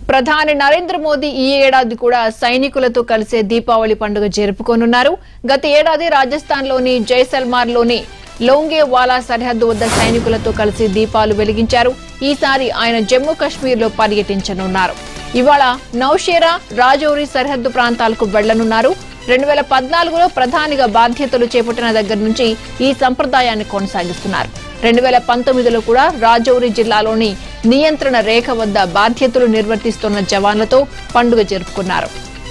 ప్రధాని నరేంద్ర మోదీ ఈ ఏడాది కూడా సైనికులతో కలిసే దీపావళి పండుగ జరుపుకోనున్నారు గత ఏడాది రాజస్థాన్లోని జైసల్మార్లోని లోంగేవాలా సరిహద్దు వద్ద సైనికులతో కలిసి దీపాలు వెలిగించారు ఈసారి ఆయన జమ్మూ కాశ్మీర్లో పర్యటించనున్నారు ఇవాళ నౌషేరా రాజౌరి సరిహద్దు ప్రాంతాలకు వెళ్లనున్నారు రెండు వేల పద్నాలుగులో ప్రధానిగా బాధ్యతలు చేపట్టిన దగ్గర నుంచి ఈ సంప్రదాయాన్ని కొనసాగిస్తున్నారు రెండు వేల పంతొమ్మిదిలో కూడా రాజౌరి జిల్లాలోని నియంత్రణ రేఖ వద్ద బాధ్యతలు నిర్వర్తిస్తున్న జవాన్లతో పండుగ జరుపుకున్నారు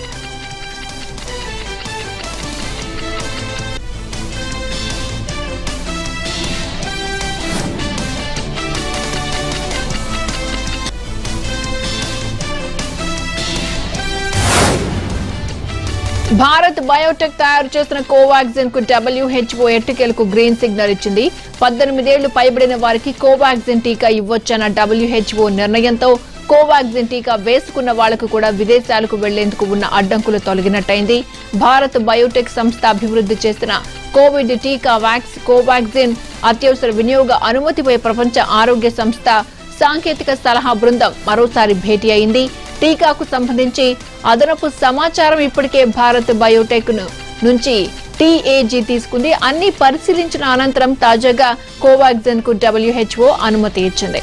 భారత్ బయోటెక్ తయారు చేసిన కోవాక్సిన్ కు డబ్ల్యూహెచ్ఓ ఎట్టకేలకు గ్రీన్ సిగ్నల్ ఇచ్చింది పద్దెనిమిదేళ్లు పైబడిన వారికి కోవాక్సిన్ టీకా ఇవ్వొచ్చన్న డబ్ల్యూహెచ్ఓ నిర్ణయంతో కోవాక్సిన్ టీకా వేసుకున్న వాళ్లకు కూడా విదేశాలకు వెళ్లేందుకు ఉన్న అడ్డంకులు తొలగినట్టయింది భారత్ బయోటెక్ సంస్థ అభివృద్ధి చేసిన కోవిడ్ టీకా వ్యాక్స్ కోవాక్సిన్ అత్యవసర వినియోగ అనుమతిపై ప్రపంచ ఆరోగ్య సంస్థ సాంకేతిక సలహా బృందం మరోసారి భేటీ అయింది టీకాకు సంబంధించి అదనపు సమాచారం ఇప్పటికే భారత్ బయోటెక్ ను- నుంచి టీఏజీ తీసుకుంది అన్ని పరిశీలించిన అనంతరం తాజాగా కోవాక్సిన్ కు డబ్ల్యూహెచ్ఓ అనుమతి ఇచ్చింది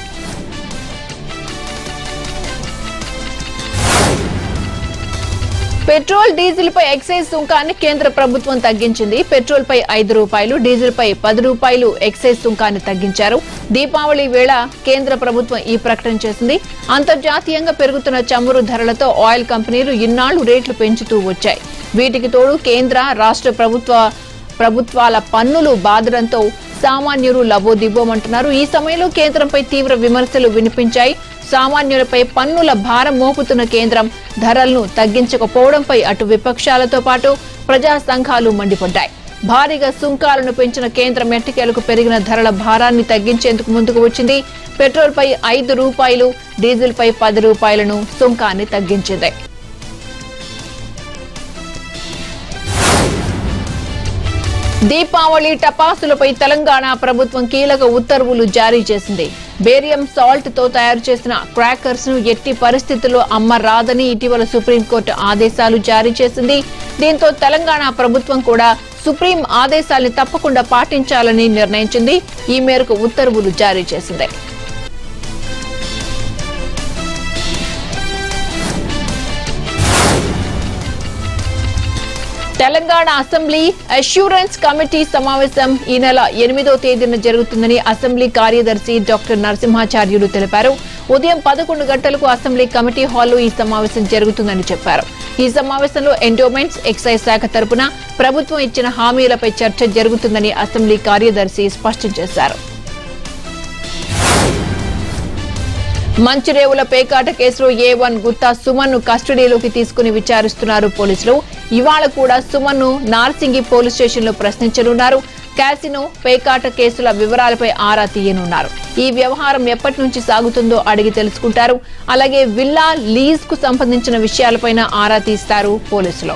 పెట్రోల్ డీజిల్ పై ఎక్సైజ్ సుంకాన్ని కేంద్ర ప్రభుత్వం తగ్గించింది పెట్రోల్ పై ఐదు రూపాయలు డీజిల్ పై పది రూపాయలు ఎక్సైజ్ సుంకాన్ని తగ్గించారు దీపావళి వేళ కేంద్ర ప్రభుత్వం ఈ ప్రకటన చేసింది అంతర్జాతీయంగా పెరుగుతున్న చమురు ధరలతో ఆయిల్ కంపెనీలు ఇన్నాళ్లు రేట్లు పెంచుతూ వచ్చాయి వీటికి తోడు కేంద్ర రాష్ట్ర ప్రభుత్వ ప్రభుత్వాల పన్నులు బాధడంతో సామాన్యులు లబోదిబోమంటున్నారు ఈ సమయంలో కేంద్రంపై తీవ్ర విమర్శలు వినిపించాయి సామాన్యులపై పన్నుల భారం మోపుతున్న కేంద్రం ధరలను తగ్గించకపోవడంపై అటు విపక్షాలతో పాటు ప్రజా సంఘాలు మండిపడ్డాయి భారీగా సుంకాలను పెంచిన కేంద్రం ఎట్టకేలకు పెరిగిన ధరల భారాన్ని తగ్గించేందుకు ముందుకు వచ్చింది పెట్రోల్ పై ఐదు రూపాయలు డీజిల్ పై పది రూపాయలను సుంకాన్ని తగ్గించింది దీపావళి టపాసులపై తెలంగాణ ప్రభుత్వం కీలక ఉత్తర్వులు జారీ చేసింది బేరియం సాల్ట్ తో తయారు చేసిన క్రాకర్స్ ను ఎట్టి పరిస్థితుల్లో అమ్మరాదని ఇటీవల సుప్రీంకోర్టు ఆదేశాలు జారీ చేసింది దీంతో తెలంగాణ ప్రభుత్వం కూడా సుప్రీం ఆదేశాల్ని తప్పకుండా పాటించాలని నిర్ణయించింది ఈ మేరకు ఉత్తర్వులు జారీ చేసింది తెలంగాణ అసెంబ్లీ అష్యూరెన్స్ కమిటీ సమావేశం ఈ నెల ఎనిమిదో తేదీన జరుగుతుందని అసెంబ్లీ కార్యదర్శి డాక్టర్ నరసింహాచార్యులు తెలిపారు ఉదయం పదకొండు గంటలకు అసెంబ్లీ కమిటీ హాల్లో ఈ సమావేశం జరుగుతుందని చెప్పారు ఈ సమావేశంలో ఎండోమెంట్స్ ఎక్సైజ్ శాఖ తరపున ప్రభుత్వం ఇచ్చిన హామీలపై చర్చ జరుగుతుందని అసెంబ్లీ కార్యదర్శి స్పష్టం చేశారు మంచిరేవుల పేకాట కేసులో ఏ వన్ గుత్తా సుమన్ ను కస్టడీలోకి తీసుకుని విచారిస్తున్నారు పోలీసులు ఇవాళ కూడా సుమన్ ను నార్సింగి పోలీస్ స్టేషన్ లో ప్రశ్నించనున్నారు క్యాసినో పేకాట కేసుల వివరాలపై ఆరా తీయనున్నారు ఈ వ్యవహారం ఎప్పటి నుంచి సాగుతుందో అడిగి తెలుసుకుంటారు అలాగే విల్లా లీజ్ కు సంబంధించిన విషయాలపైన ఆరా తీస్తారు పోలీసులు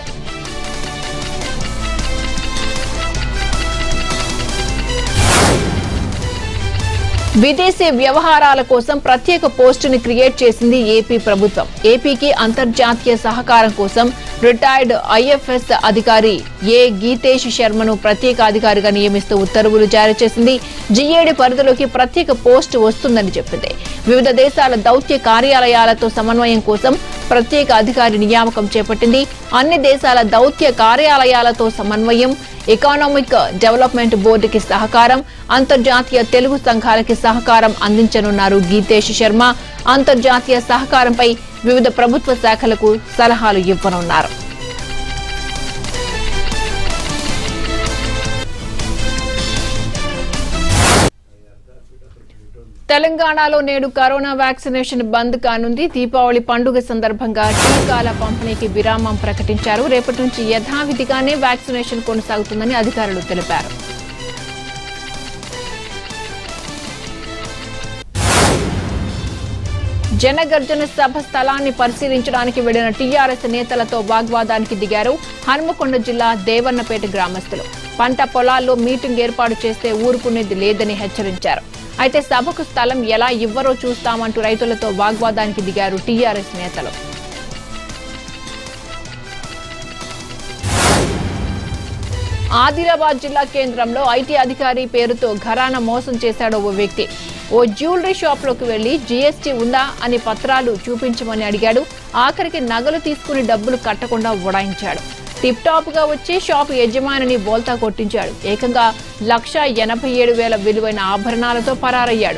విదేశీ వ్యవహారాల కోసం ప్రత్యేక పోస్టుని క్రియేట్ చేసింది ఏపీ ప్రభుత్వం ఏపీకి అంతర్జాతీయ సహకారం కోసం రిటైర్డ్ ఐఎఫ్ఎస్ అధికారి ఏ గీతేష్ శర్మను ప్రత్యేక అధికారిగా నియమిస్తూ ఉత్తర్వులు జారీ చేసింది జిఏడి పరిధిలోకి ప్రత్యేక పోస్టు వస్తుందని చెప్పింది వివిధ దేశాల దౌత్య కార్యాలయాలతో సమన్వయం కోసం ప్రత్యేక అధికారి నియామకం చేపట్టింది అన్ని దేశాల దౌత్య కార్యాలయాలతో సమన్వయం ఎకానమిక్ డెవలప్మెంట్ బోర్డుకి సహకారం అంతర్జాతీయ తెలుగు సంఘాలకి సహకారం అందించనున్నారు గీతేష్ శర్మ అంతర్జాతీయ సహకారంపై వివిధ ప్రభుత్వ శాఖలకు సలహాలు ఇవ్వనున్నారు తెలంగాణలో నేడు కరోనా వ్యాక్సినేషన్ బంద్ కానుంది దీపావళి పండుగ సందర్భంగా టీకాల పంపిణీకి విరామం ప్రకటించారు రేపటి నుంచి యథావిధిగానే వ్యాక్సినేషన్ కొనసాగుతుందని అధికారులు తెలిపారు జనగర్జన సభ స్థలాన్ని పరిశీలించడానికి వెళ్లిన టీఆర్ఎస్ నేతలతో వాగ్వాదానికి దిగారు హనుమకొండ జిల్లా దేవన్నపేట గ్రామస్తులు పంట పొలాల్లో మీటింగ్ ఏర్పాటు చేస్తే ఊరుకునేది లేదని హెచ్చరించారు అయితే సభకు స్థలం ఎలా ఇవ్వరో చూస్తామంటూ రైతులతో వాగ్వాదానికి దిగారు టీఆర్ఎస్ నేతలు ఆదిలాబాద్ జిల్లా కేంద్రంలో ఐటీ అధికారి పేరుతో ఘరానా మోసం చేశాడు ఓ వ్యక్తి ఓ జ్యువెలరీ షాప్ లోకి వెళ్లి జీఎస్టీ ఉందా అని పత్రాలు చూపించమని అడిగాడు ఆఖరికి నగలు తీసుకుని డబ్బులు కట్టకుండా ఉడాయించాడు టిప్ టాప్ గా వచ్చి షాపు యజమానిని బోల్తా కొట్టించాడు ఏకంగా లక్ష ఎనభై ఏడు వేల విలువైన ఆభరణాలతో పరారయ్యాడు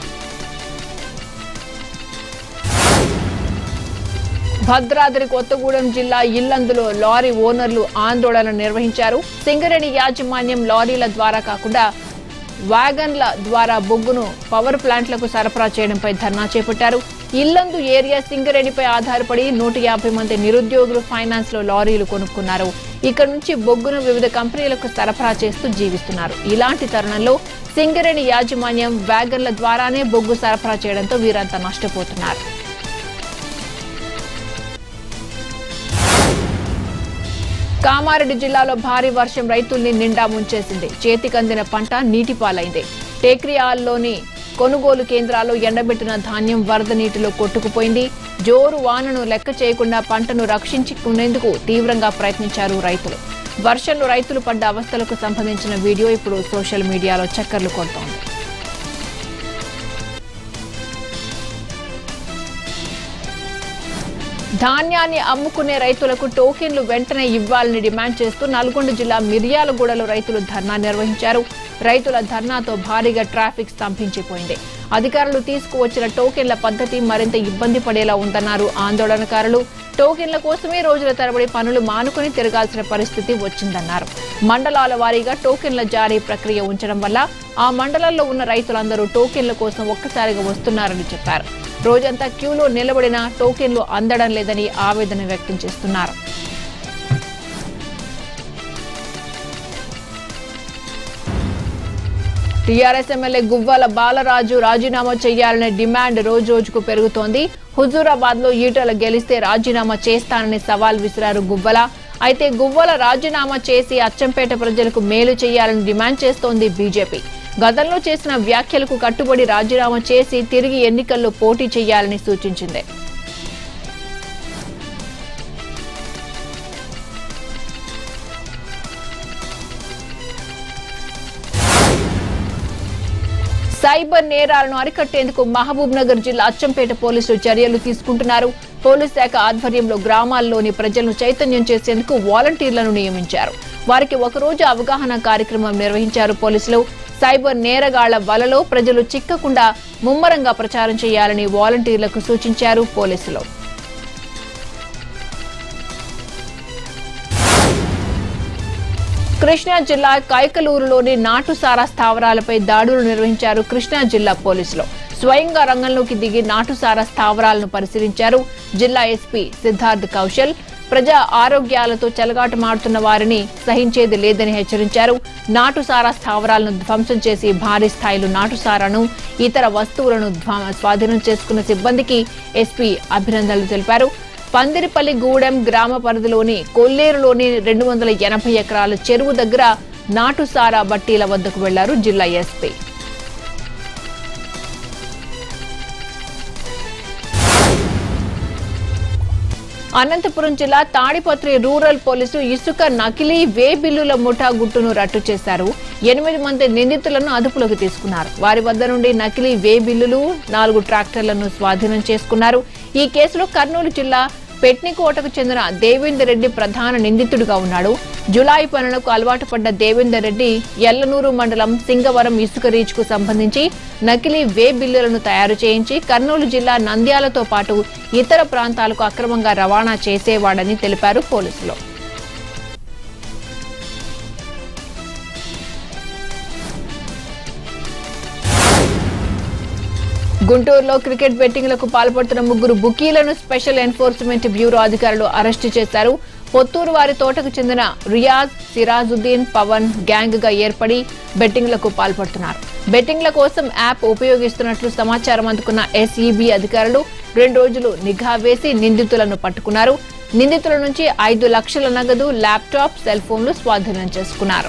భద్రాద్రి కొత్తగూడెం జిల్లా ఇల్లందులో లారీ ఓనర్లు ఆందోళన నిర్వహించారు సింగరేణి యాజమాన్యం లారీల ద్వారా కాకుండా వ్యాగన్ల ద్వారా బొగ్గును పవర్ ప్లాంట్లకు సరఫరా చేయడంపై ధర్నా చేపట్టారు ఇల్లందు ఏరియా సింగరేణిపై ఆధారపడి నూట యాభై మంది నిరుద్యోగులు ఫైనాన్స్ లో లారీలు కొనుక్కున్నారు ఇక్కడ నుంచి బొగ్గును వివిధ కంపెనీలకు సరఫరా చేస్తూ జీవిస్తున్నారు ఇలాంటి తరుణంలో సింగరేణి యాజమాన్యం వ్యాగన్ల ద్వారానే బొగ్గు సరఫరా చేయడంతో వీరంతా నష్టపోతున్నారు కామారెడ్డి జిల్లాలో భారీ వర్షం రైతుల్ని నిండా ముంచేసింది చేతికందిన పంట నీటిపాలైంది టేక్రియాల్లోని కొనుగోలు కేంద్రాల్లో ఎండబెట్టిన ధాన్యం వరద నీటిలో కొట్టుకుపోయింది జోరు వానను లెక్క చేయకుండా పంటను రక్షించుకునేందుకు తీవ్రంగా ప్రయత్నించారు రైతులు వర్షంలో రైతులు పడ్డ అవస్థలకు సంబంధించిన వీడియో ఇప్పుడు సోషల్ మీడియాలో చక్కర్లు కొడుతోంది ధాన్యాన్ని అమ్ముకునే రైతులకు టోకెన్లు వెంటనే ఇవ్వాలని డిమాండ్ చేస్తూ నల్గొండ జిల్లా మిర్యాలగూడలో రైతులు ధర్నా నిర్వహించారు రైతుల ధర్నాతో భారీగా ట్రాఫిక్ స్తంభించిపోయింది అధికారులు తీసుకువచ్చిన టోకెన్ల పద్ధతి మరింత ఇబ్బంది పడేలా ఉందన్నారు ఆందోళనకారులు టోకెన్ల కోసమే రోజుల తరబడి పనులు మానుకుని తిరగాల్సిన పరిస్థితి వచ్చిందన్నారు మండలాల వారీగా టోకెన్ల జారీ ప్రక్రియ ఉంచడం వల్ల ఆ మండలాల్లో ఉన్న రైతులందరూ టోకెన్ల కోసం ఒక్కసారిగా వస్తున్నారని చెప్పారు రోజంతా క్యూలో నిలబడిన టోకెన్లు అందడం లేదని ఆవేదన వ్యక్తం చేస్తున్నారు టీఆర్ఎస్ ఎమ్మెల్యే గువ్వాల బాలరాజు రాజీనామా చేయాలనే డిమాండ్ రోజు రోజుకు పెరుగుతోంది హుజూరాబాద్ లో ఈటల గెలిస్తే రాజీనామా చేస్తానని సవాల్ విసిరారు గువ్వల అయితే గువ్వల రాజీనామా చేసి అచ్చంపేట ప్రజలకు మేలు చేయాలని డిమాండ్ చేస్తోంది బీజేపీ గతంలో చేసిన వ్యాఖ్యలకు కట్టుబడి రాజీనామా చేసి తిరిగి ఎన్నికల్లో పోటీ చేయాలని సూచించింది సైబర్ నేరాలను అరికట్టేందుకు మహబూబ్ నగర్ జిల్లా అచ్చంపేట పోలీసులు చర్యలు తీసుకుంటున్నారు పోలీస్ శాఖ ఆధ్వర్యంలో గ్రామాల్లోని ప్రజలను చైతన్యం చేసేందుకు వాలంటీర్లను నియమించారు వారికి ఒకరోజు అవగాహన కార్యక్రమం నిర్వహించారు పోలీసులు సైబర్ నేరగాళ్ల వలలో ప్రజలు చిక్కకుండా ముమ్మరంగా ప్రచారం చేయాలని వాలంటీర్లకు సూచించారు పోలీసులు కృష్ణా జిల్లా కైకలూరులోని నాటుసారా స్థావరాలపై దాడులు నిర్వహించారు కృష్ణా జిల్లా పోలీసులు స్వయంగా రంగంలోకి దిగి నాటుసారా స్థావరాలను పరిశీలించారు జిల్లా ఎస్పీ సిద్ధార్థ్ కౌశల్ ప్రజా ఆరోగ్యాలతో చెలగాటమాడుతున్న వారిని సహించేది లేదని హెచ్చరించారు నాటుసారా స్థావరాలను ధ్వంసం చేసి భారీ స్థాయిలో నాటుసారాను ఇతర వస్తువులను ధ్వ- స్వాధీనం చేసుకున్న సిబ్బందికి ఎస్పీ అభినందనలు తెలిపారు పందిరిపల్లి గూడెం గ్రామ పరిధిలోని కొల్లేరులోని రెండు వందల ఎనభై ఎకరాల చెరువు దగ్గర నాటుసారా బట్టీల వద్దకు వెళ్లారు జిల్లా ఎస్పీ అనంతపురం జిల్లా తాడిపత్రి రూరల్ పోలీసులు ఇసుక నకిలీ వే బిల్లుల ముఠా గుట్టును రట్టు చేశారు ఎనిమిది మంది నిందితులను అదుపులోకి తీసుకున్నారు వారి వద్ద నుండి నకిలీ వే బిల్లులు నాలుగు ట్రాక్టర్లను స్వాధీనం చేసుకున్నారు ఈ కేసులో కర్నూలు జిల్లా పెట్నికోటకు చెందిన దేవేందర్ రెడ్డి ప్రధాన నిందితుడిగా ఉన్నాడు జులాయి పనులకు అలవాటు పడ్డ దేవేందర్ రెడ్డి ఎల్లనూరు మండలం సింగవరం ఇసుక రీచ్ కు సంబంధించి నకిలీ వే బిల్లులను తయారు చేయించి కర్నూలు జిల్లా నంద్యాలతో పాటు ఇతర ప్రాంతాలకు అక్రమంగా రవాణా చేసేవాడని తెలిపారు పోలీసులు గుంటూరులో క్రికెట్ బెట్టింగ్లకు పాల్పడుతున్న ముగ్గురు బుకీలను స్పెషల్ ఎన్ఫోర్స్మెంట్ బ్యూరో అధికారులు అరెస్టు చేశారు పొత్తూరు వారి తోటకు చెందిన రియాజ్ సిరాజుద్దీన్ పవన్ గ్యాంగ్ గా ఏర్పడి బెట్టింగ్లకు పాల్పడుతున్నారు బెట్టింగ్ల కోసం యాప్ ఉపయోగిస్తున్నట్లు సమాచారం అందుకున్న ఎస్ఈబి అధికారులు రెండు రోజులు నిఘా వేసి నిందితులను పట్టుకున్నారు నిందితుల నుంచి ఐదు లక్షల నగదు ల్యాప్టాప్ సెల్ ఫోన్లు స్వాధీనం చేసుకున్నారు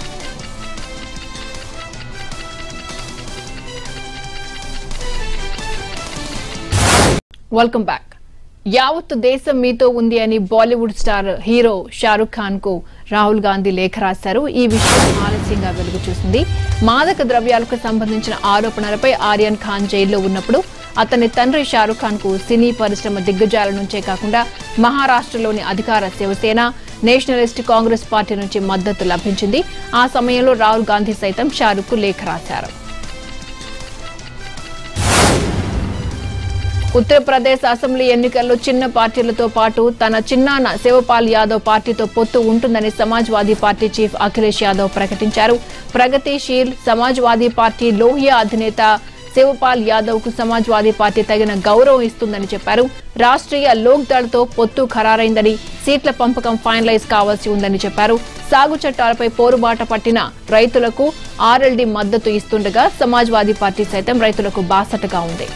వెల్కమ్ బ్యాక్ యావత్ దేశం మీతో ఉంది అని Bollywood star hero Shahrukh Khan కు రాహుల్ గాంధీ లేఖ రాశారు ఈ విషయం ఆలస్యంగా వెలుగు చూసింది మాదక ద్రవ్యాలకు సంబంధించిన ఆరోపణలపై ఆర్యన్ ఖాన్ జైల్లో ఉన్నప్పుడు అతని తండ్రి షారుఖ్ ఖాన్ కు సినీ పరిశ్రమ దిగ్గజాల నుంచే కాకుండా మహారాష్ట్రలోని అధికార శివసేన నేషనలిస్ట్ కాంగ్రెస్ పార్టీ నుంచి మద్దతు లభించింది ఆ సమయంలో రాహుల్ గాంధీ సైతం షారుఖ్ కు లేఖ రాశారు ఉత్తరప్రదేశ్ అసెంబ్లీ ఎన్నికల్లో చిన్న పార్టీలతో పాటు తన చిన్నాన్న శివపాల్ యాదవ్ పార్టీతో పొత్తు ఉంటుందని సమాజ్వాదీ పార్టీ చీఫ్ అఖిలేష్ యాదవ్ ప్రకటించారు ప్రగతిశీల్ సమాజ్వాదీ పార్టీ లోహియా అధినేత శివపాల్ యాదవ్ కు సమాజ్వాదీ పార్టీ తగిన గౌరవం ఇస్తుందని చెప్పారు రాష్ట్రీయ లోక్ దళ్ తో పొత్తు ఖరారైందని సీట్ల పంపకం ఫైనలైజ్ కావాల్సి ఉందని చెప్పారు సాగు చట్టాలపై పోరుబాట పట్టిన రైతులకు ఆర్ఎల్డీ మద్దతు ఇస్తుండగా సమాజ్వాదీ పార్టీ సైతం రైతులకు బాసటగా ఉంది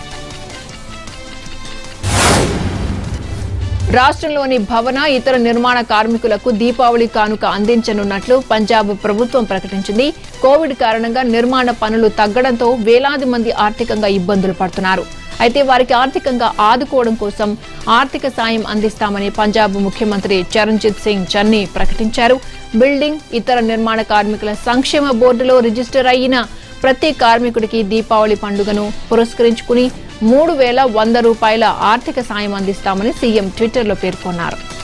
రాష్ట్రంలోని భవన ఇతర నిర్మాణ కార్మికులకు దీపావళి కానుక అందించనున్నట్లు పంజాబ్ ప్రభుత్వం ప్రకటించింది కోవిడ్ కారణంగా నిర్మాణ పనులు తగ్గడంతో వేలాది మంది ఆర్థికంగా ఇబ్బందులు పడుతున్నారు అయితే వారికి ఆర్థికంగా ఆదుకోవడం కోసం ఆర్థిక సాయం అందిస్తామని పంజాబ్ ముఖ్యమంత్రి చరణ్జిత్ సింగ్ చన్నీ ప్రకటించారు బిల్డింగ్ ఇతర నిర్మాణ కార్మికుల సంక్షేమ బోర్డులో రిజిస్టర్ అయిన ప్రతి కార్మికుడికి దీపావళి పండుగను పురస్కరించుకుని మూడు వేల వంద రూపాయల ఆర్థిక సాయం అందిస్తామని సీఎం ట్విట్టర్లో పేర్కొన్నారు